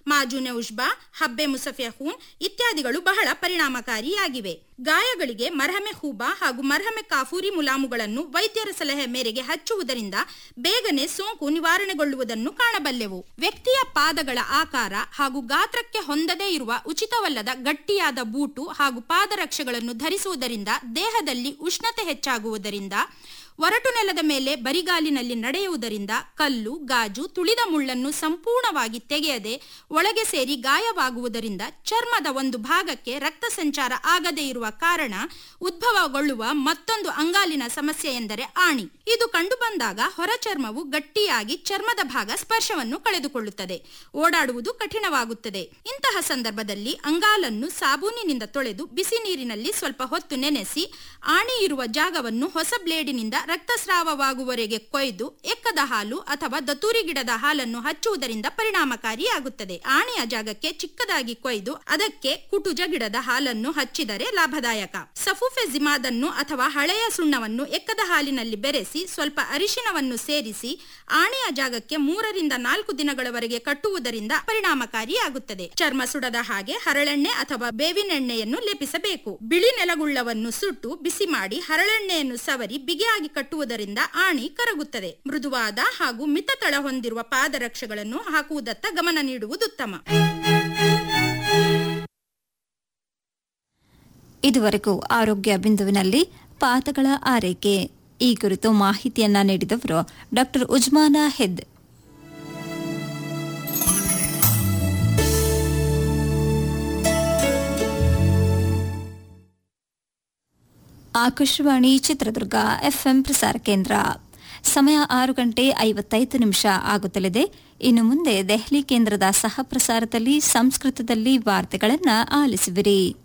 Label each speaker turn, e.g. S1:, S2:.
S1: ಮಾಜೂನೆ ಉಷ್ಬಾ ಹಬ್ಬೆ ಮುಸಫೆಹೂನ್ ಇತ್ಯಾದಿಗಳು ಬಹಳ ಪರಿಣಾಮಕಾರಿಯಾಗಿವೆ ಗಾಯಗಳಿಗೆ ಮರಹಮೆ ಹೂಬಾ ಹಾಗೂ ಮರಹಮೆ ಕಾಫೂರಿ ಮುಲಾಮುಗಳನ್ನು ವೈದ್ಯರ ಸಲಹೆ ಮೇರೆಗೆ ಹಚ್ಚುವುದರಿಂದ ಬೇಗನೆ ಸೋಂಕು ನಿವಾರಣೆಗೊಳ್ಳುವುದನ್ನು ಕಾಣಬಲ್ಲೆವು ವ್ಯಕ್ತಿಯ ಪಾದಗಳ ಆಕಾರ ಹಾಗೂ ಗಾತ್ರಕ್ಕೆ ಹೊಂದದೇ ಇರುವ ಉಚಿತವಲ್ಲದ ಗಟ್ಟಿಯಾದ ಬೂಟು ಹಾಗೂ ಪಾದರಕ್ಷೆಗಳನ್ನು ಧರಿಸುವುದರಿಂದ ದೇಹದಲ್ಲಿ ಉಷ್ಣತೆ ಹೆಚ್ಚಾಗುವುದರಿಂದ ಒರಟು ನೆಲದ ಮೇಲೆ ಬರಿಗಾಲಿನಲ್ಲಿ ನಡೆಯುವುದರಿಂದ ಕಲ್ಲು ಗಾಜು ತುಳಿದ ಮುಳ್ಳನ್ನು ಸಂಪೂರ್ಣವಾಗಿ ತೆಗೆಯದೆ ಒಳಗೆ ಸೇರಿ ಗಾಯವಾಗುವುದರಿಂದ ಚರ್ಮದ ಒಂದು ಭಾಗಕ್ಕೆ ರಕ್ತ ಸಂಚಾರ ಆಗದೇ ಇರುವ ಕಾರಣ ಉದ್ಭವಗೊಳ್ಳುವ ಮತ್ತೊಂದು ಅಂಗಾಲಿನ ಸಮಸ್ಯೆ ಎಂದರೆ ಆಣಿ ಇದು ಕಂಡುಬಂದಾಗ ಹೊರಚರ್ಮವು ಗಟ್ಟಿಯಾಗಿ ಚರ್ಮದ ಭಾಗ ಸ್ಪರ್ಶವನ್ನು ಕಳೆದುಕೊಳ್ಳುತ್ತದೆ ಓಡಾಡುವುದು ಕಠಿಣವಾಗುತ್ತದೆ ಇಂತಹ ಸಂದರ್ಭದಲ್ಲಿ ಅಂಗಾಲನ್ನು ಸಾಬೂನಿನಿಂದ ತೊಳೆದು ಬಿಸಿ ನೀರಿನಲ್ಲಿ ಸ್ವಲ್ಪ ಹೊತ್ತು ನೆನೆಸಿ ಆಣಿ ಇರುವ ಜಾಗವನ್ನು ಹೊಸ ಬ್ಲೇಡಿನಿಂದ ರಕ್ತಸ್ರಾವವಾಗುವವರೆಗೆ ಕೊಯ್ದು ಎಕ್ಕದ ಹಾಲು ಅಥವಾ ದತೂರಿ ಗಿಡದ ಹಾಲನ್ನು ಹಚ್ಚುವುದರಿಂದ ಪರಿಣಾಮಕಾರಿಯಾಗುತ್ತದೆ ಆಣೆಯ ಜಾಗಕ್ಕೆ ಚಿಕ್ಕದಾಗಿ ಕೊಯ್ದು ಅದಕ್ಕೆ ಕುಟುಜ ಗಿಡದ ಹಾಲನ್ನು ಹಚ್ಚಿದರೆ ಲಾಭದಾಯಕ ಸಫುಫೆಜಿಮಾದನ್ನು ಅಥವಾ ಹಳೆಯ ಸುಣ್ಣವನ್ನು ಎಕ್ಕದ ಹಾಲಿನಲ್ಲಿ ಬೆರೆಸಿ ಸ್ವಲ್ಪ ಅರಿಶಿನವನ್ನು ಸೇರಿಸಿ ಆಣೆಯ ಜಾಗಕ್ಕೆ ಮೂರರಿಂದ ನಾಲ್ಕು ದಿನಗಳವರೆಗೆ ಕಟ್ಟುವುದರಿಂದ ಪರಿಣಾಮಕಾರಿಯಾಗುತ್ತದೆ ಚರ್ಮ ಸುಡದ ಹಾಗೆ ಹರಳೆಣ್ಣೆ ಅಥವಾ ಬೇವಿನೆಣ್ಣೆಯನ್ನು ಲೇಪಿಸಬೇಕು ಬಿಳಿ ನೆಲಗುಳ್ಳವನ್ನು ಸುಟ್ಟು ಬಿಸಿ ಮಾಡಿ ಹರಳೆಣ್ಣೆಯನ್ನು ಸವರಿ ಬಿಗಿಯಾಗಿ ಕಟ್ಟುವುದರಿಂದ ಆಣಿ ಕರಗುತ್ತದೆ ಮೃದುವಾದ ಹಾಗೂ ಮಿತ ತಳ ಹೊಂದಿರುವ ಪಾದರಕ್ಷೆಗಳನ್ನು ಹಾಕುವುದತ್ತ ಗಮನ ನೀಡುವುದುತ್ತಮ
S2: ಇದುವರೆಗೂ ಆರೋಗ್ಯ ಬಿಂದುವಿನಲ್ಲಿ ಪಾದಗಳ ಆರೈಕೆ ಈ ಕುರಿತು ಮಾಹಿತಿಯನ್ನ ನೀಡಿದವರು ಡಾಕ್ಟರ್ ಉಜ್ಮಾನಾ ಹೆದ್ ಆಕಾಶವಾಣಿ ಚಿತ್ರದುರ್ಗ ಎಫ್ಎಂ ಪ್ರಸಾರ ಕೇಂದ್ರ ಸಮಯ ಆರು ಗಂಟೆ ಐವತ್ತೈದು ನಿಮಿಷ ಆಗುತ್ತಲಿದೆ ಇನ್ನು ಮುಂದೆ ದೆಹಲಿ ಕೇಂದ್ರದ ಸಹ ಪ್ರಸಾರದಲ್ಲಿ ಸಂಸ್ಕೃತದಲ್ಲಿ ವಾರ್ತೆಗಳನ್ನು ಆಲಿಸುವಿರಿ